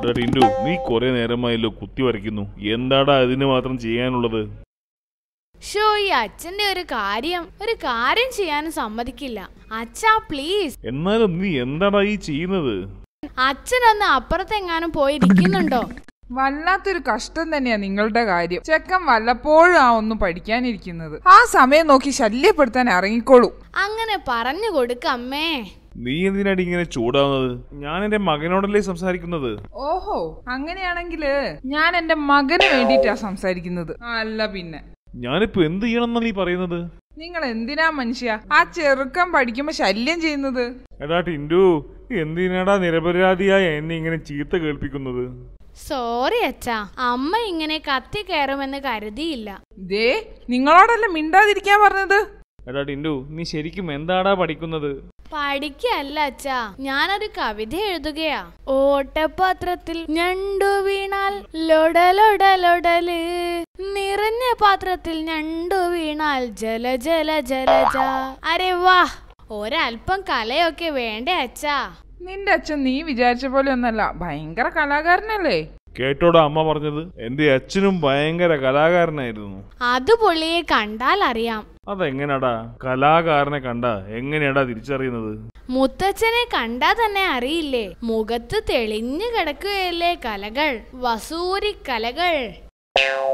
എടാ ടിൻഡു നീ കുറെ നേരമായല്ലോ കുത്തി വരയ്ക്കുന്നു എന്താടാ അതിന് മാത്രം ചെയ്യാനുള്ളത് ഷോ ഈ അച്ഛന്റെ ഒരു കാര്യം ഒരു കാര്യം ചെയ്യാനും സമ്മതിക്കില്ല അച്ഛാ പ്ലീസ് എന്നാലും നീ എന്താടാ ഈ ചെയ്യുന്നത് അച്ഛനൊന്ന് അപ്പുറത്തെങ്ങാനും പോയി ഇരിക്കുന്നുണ്ടോ വല്ലാത്തൊരു കഷ്ടം തന്നെയാ നിങ്ങളുടെ കാര്യം ചെക്കൻ വല്ലപ്പോഴും ആ ഒന്ന് പഠിക്കാനിരിക്കുന്നത് ആ സമയം നോക്കി ശല്യപ്പെടുത്താൻ ഇറങ്ങിക്കോളൂ അങ്ങനെ പറഞ്ഞു കൊടുക്കമ്മേ നീ എന്തിനാടി ഇങ്ങനെ ചൂടാവുന്നത് ഞാൻ എന്റെ മകനോടല്ലേ സംസാരിക്കുന്നത് ഓഹോ അങ്ങനെയാണെങ്കില് ഞാൻ എന്റെ മകന് വേണ്ടിയിട്ടാ സംസാരിക്കുന്നത് അല്ല പിന്നെ ഞാനിപ്പോ എന്ത് ചെയ്യണമെന്നാ നീ പറയുന്നത് നിങ്ങൾ എന്തിനാ മനുഷ്യ ആ ചെറുക്കൻ പഠിക്കുമ്പോ ശല്യം ചെയ്യുന്നത് എടാ ടിൻഡു എന്തിനാടാ നിരപരാധിയായ എന്നെ ഇങ്ങനെ ചീത്ത കേൾപ്പിക്കുന്നത് സോറി അച്ഛാ അമ്മ ഇങ്ങനെ കത്തി കയറുമെന്ന് കരുതിയില്ല ദേ നിങ്ങളോടല്ല മിണ്ടാതിരിക്കാൻ പറഞ്ഞത് എടാ ടിൻഡു നീ ശരിക്കും എന്താടാ പഠിക്കുന്നത് പഠിക്കല്ല അച്ഛാ ഞാനൊരു കവിത എഴുതുകയാ ഓട്ടപാത്രത്തിൽ ഞണ്ടു വീണാൽ ലൊടലൊടലൊടല് നിറഞ്ഞ പാത്രത്തിൽ ഞണ്ടു വീണാൽ ജല ജല ജലജ അരെ വാ ഒരല്പം കലയൊക്കെ വേണ്ടേ അച്ഛാ നിന്റെ അച്ഛൻ നീ വിചാരിച്ച പോലെ ഒന്നല്ല ഭയങ്കര കലാകാരനല്ലേ കേട്ടോടാ അമ്മ പറഞ്ഞത് എന്റെ അച്ഛനും ഭയങ്കര കലാകാരനായിരുന്നു അത് പുള്ളിയെ കണ്ടാൽ അറിയാം അതെങ്ങനെയാടാ കലാകാരനെ കണ്ട എങ്ങനെയാടാ തിരിച്ചറിയുന്നത് മുത്തച്ഛനെ കണ്ടാ തന്നെ അറിയില്ലേ മുഖത്ത് തെളിഞ്ഞു കിടക്കുകയല്ലേ കലകൾ വസൂരി കലകൾ